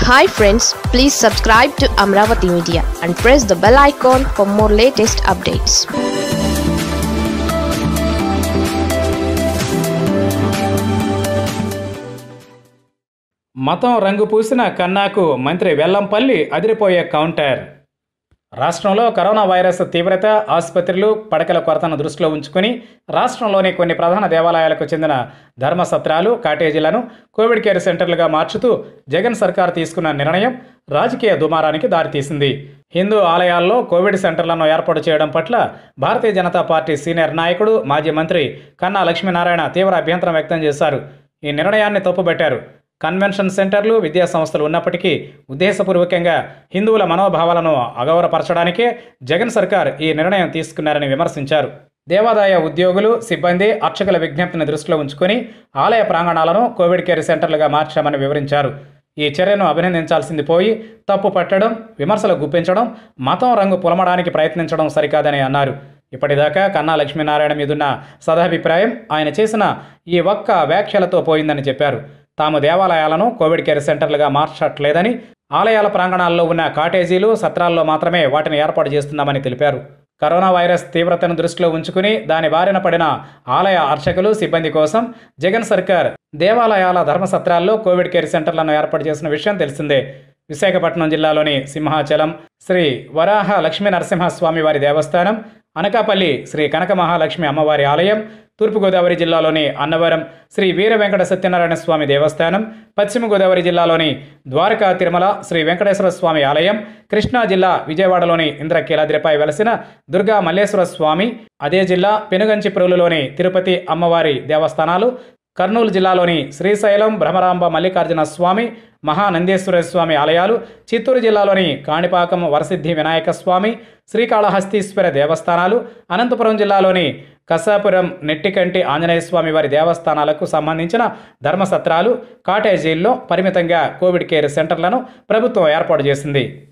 hi friends please subscribe to Amaravati media and press the bell icon for more latest updates మతం రంగు పూసిన కన్నాకు మంత్రి వెల్లంపల్లి అదిరిపోయే కౌంటర్ రాష్ట్రంలో కరోనా వైరస్ తీవ్రత ఆసుపత్రులు పడకల కొరతను దృష్టిలో ఉంచుకుని రాష్ట్రంలోని కొన్ని ప్రధాన దేవాలయాలకు చెందిన ధర్మసత్రాలు కాటేజీలను కోవిడ్ కేర్ సెంటర్లుగా మార్చుతూ జగన్ సర్కార్ తీసుకున్న నిర్ణయం రాజకీయ దుమారానికి దారితీసింది హిందూ ఆలయాల్లో కోవిడ్ సెంటర్లను ఏర్పాటు చేయడం పట్ల భారతీయ జనతా పార్టీ సీనియర్ నాయకుడు మాజీ మంత్రి కన్నా లక్ష్మీనారాయణ తీవ్ర అభ్యంతరం వ్యక్తం చేశారు ఈ నిర్ణయాన్ని తప్పుబట్టారు కన్వెన్షన్ సెంటర్లు విద్యా సంస్థలు ఉన్నప్పటికీ ఉద్దేశపూర్వకంగా హిందువుల మనోభావాలను అగౌరవపరచడానికే జగన్ సర్కార్ ఈ నిర్ణయం తీసుకున్నారని విమర్శించారు దేవాదాయ ఉద్యోగులు సిబ్బంది అర్చకుల విజ్ఞప్తిని దృష్టిలో ఉంచుకొని ఆలయ ప్రాంగణాలను కోవిడ్ కేర్ సెంటర్లుగా మార్చామని వివరించారు ఈ చర్యను అభినందించాల్సింది పోయి తప్పు పట్టడం విమర్శలు గుప్పించడం మతం రంగు పులమడానికి ప్రయత్నించడం సరికాదని అన్నారు ఇప్పటిదాకా కన్నా లక్ష్మీనారాయణ మీదున్న సదాభిప్రాయం ఆయన చేసిన ఈ ఒక్క వ్యాఖ్యలతో పోయిందని చెప్పారు తాము దేవాలయాలను కోవిడ్ కేర్ సెంటర్లుగా మార్చట్లేదని ఆలయాల ప్రాంగణాల్లో ఉన్న కాటేజీలు సత్రాల్లో మాత్రమే వాటిని ఏర్పాటు చేస్తున్నామని తెలిపారు కరోనా వైరస్ తీవ్రతను దృష్టిలో ఉంచుకుని దాని బారిన పడిన ఆలయ అర్చకులు సిబ్బంది కోసం జగన్ సర్కార్ దేవాలయాల ధర్మసత్రాల్లో కోవిడ్ కేర్ సెంటర్లను ఏర్పాటు చేసిన విషయం తెలిసిందే విశాఖపట్నం జిల్లాలోని సింహాచలం శ్రీ వరాహ లక్ష్మీ నరసింహస్వామి వారి దేవస్థానం అనకాపల్లి శ్రీ కనక మహాలక్ష్మి అమ్మవారి ఆలయం తూర్పుగోదావరి జిల్లాలోని అన్నవరం శ్రీ వీర వెంకట సత్యనారాయణ స్వామి దేవస్థానం పశ్చిమ గోదావరి జిల్లాలోని ద్వారకా తిరుమల శ్రీ వెంకటేశ్వర స్వామి ఆలయం కృష్ణా జిల్లా విజయవాడలోని ఇంద్రకీలాద్రిపై వెలసిన దుర్గా మల్లేశ్వర స్వామి అదే జిల్లా పెనుగంచిప్రోలులోని తిరుపతి అమ్మవారి దేవస్థానాలు కర్నూలు జిల్లాలోని శ్రీశైలం భ్రమరాంబ మల్లికార్జున స్వామి మహానందేశ్వర స్వామి ఆలయాలు చిత్తూరు జిల్లాలోని కాణిపాకం వరసిద్ధి వినాయక స్వామి శ్రీకాళహస్తీశ్వర దేవస్థానాలు అనంతపురం జిల్లాలోని కసాపురం నెట్టికంటి ఆంజనేయ స్వామి వారి దేవస్థానాలకు సంబంధించిన ధర్మసత్రాలు కాటేజీల్లో పరిమితంగా కోవిడ్ కేర్ సెంటర్లను ప్రభుత్వం ఏర్పాటు చేసింది